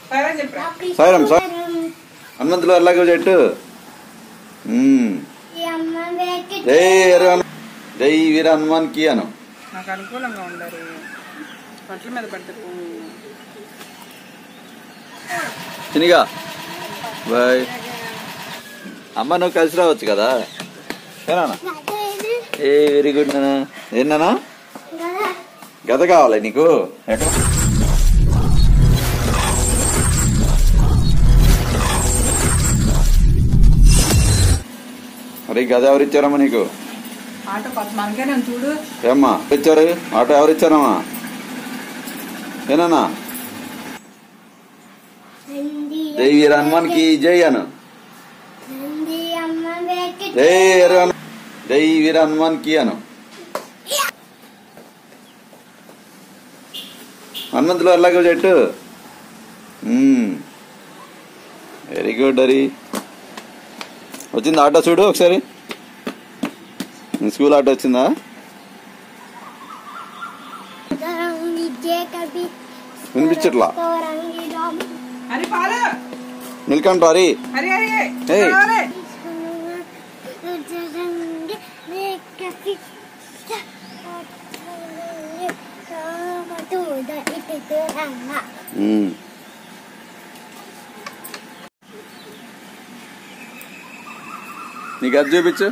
సరే చెప్పరా సాయిరం సాయి హనుమంతులు అలాగే చెట్టు మ్మ్. జై వీర హను- జై వీర హనుమాన్ కి అను నాకు అనుకూలంగా ఉండరు పట్ల మీద పడితే పువ్వు. చినిగా బాయ్ అమ్మ నువ్వు కలిసి రావచ్చు కదా ఏనా ఏ వెరీ గుడ్ నానా ఏంటన్నా గద కావాలి నీకు ఎక్కడ అరే గద ఎవరు ఇచ్చారమ్మా నీకు ఆటో కొత్త మనకే నేను చూడు ఏమ్మా ఇచ్చారు ఆటో ఎవరు ఇచ్చారమ్మా ఏనా జై వీర హనుమాన్ కి జై అను జై వీర హను- జై వీర హనుమాన్ కి అను హనుమంతులు అలాగే చెట్టు వెరీ గుడ్ హరి వచ్చింది ఆటో చూడు ఒకసారి నీ స్కూల్ ఆటో వచ్చిందా వినిపించట్లా హరి పాలు మిల్క్ హరి హరి హరి ఏయ్. కావాలి మ్మ్. నీకు అది చూపించు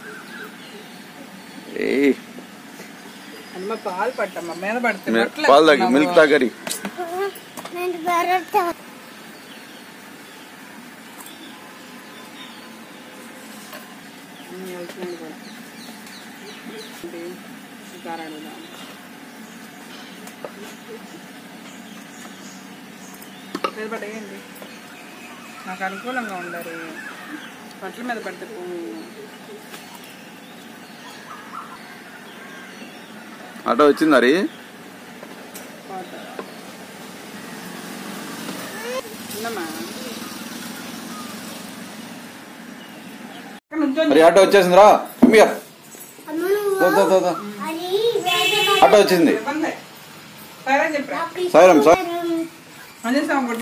ఏ అమ్మ పాలు పట్టమ్మ మీద పడితే బట్టలు పాలు తాగి వేసుకున్నావు. మిల్క్ తాగరి ఉమ్, వెళ్తున్నాను కూడా. ఏంటి? షికారు అడుగుదాం. మీద పడేయండి నాకు అనుకూలంగా ఉండరు పట్ల మీద పడితే పువ్వు. ఆటో వచ్చింది హరి పోతా. ఉందమ్మా అక్కడ నుంచోండి. హరి ఆటో వచ్చేసింది రా కమ్మిగా ఆటో వచ్చింది ఇబ్బంది. సరే చెప్పరా సాయిరం సాయి అంజేస్తాం కూడా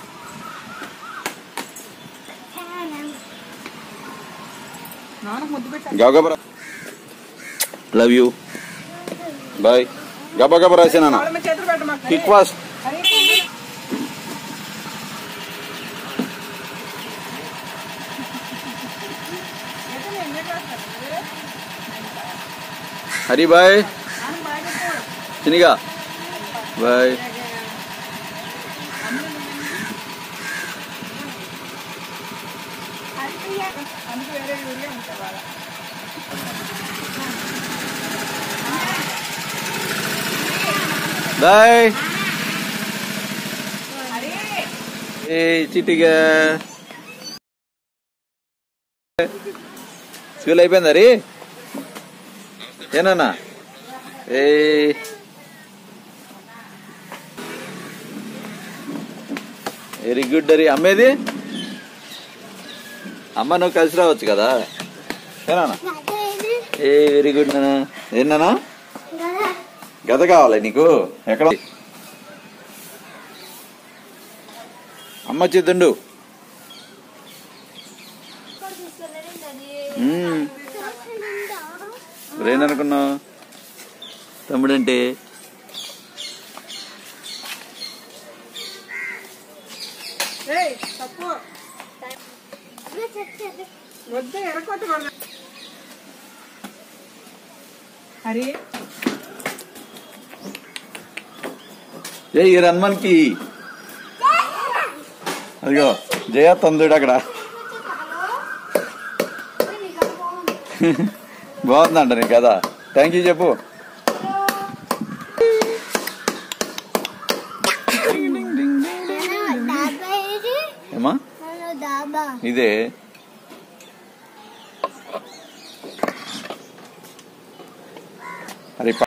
నాన్న ముద్దు పెట్టాను గబగబరా లవ్ యూ బాయ్ గబగబ రాసానా వాళ్ళ మీద చేతులు పెట్టమాక కిక్ ఫాస్ట్ హరి, అయితే నేను ఎందుకు రాస్తాను? హరి బాయ్ నాన్న బాగా చెప్పు. చినిగా బాయ్ అందుకు వేరే ఊరిగా ఉంటారు వాళ్ళ బాయ్ హరి ఏ చిటిగా స్కూల్ అయిపోయింది హరి ఏనన్నా ఏ వెరీ గుడ్ హరి అమ్మేది అమ్మ నువ్వు కలిసి రావచ్చు కదా ఏనా ఏ వెరీ గుడ్ నానా ఏంటన్నా గద కావాలి నీకు ఎక్కడ అమ్మ చేతుండు బ్రెయిన్ అనుకున్నావు తమ్ముడంటే ఏయ్ తప్పు వద్దు ఎరకొట్టకూడదు హరి జై హనుమాన్కి అదిగో జయ తందుడు అక్కడ బాగుందంట నీ కదా థ్యాంక్ యూ చెప్పు ఏమా దాబా ఇదే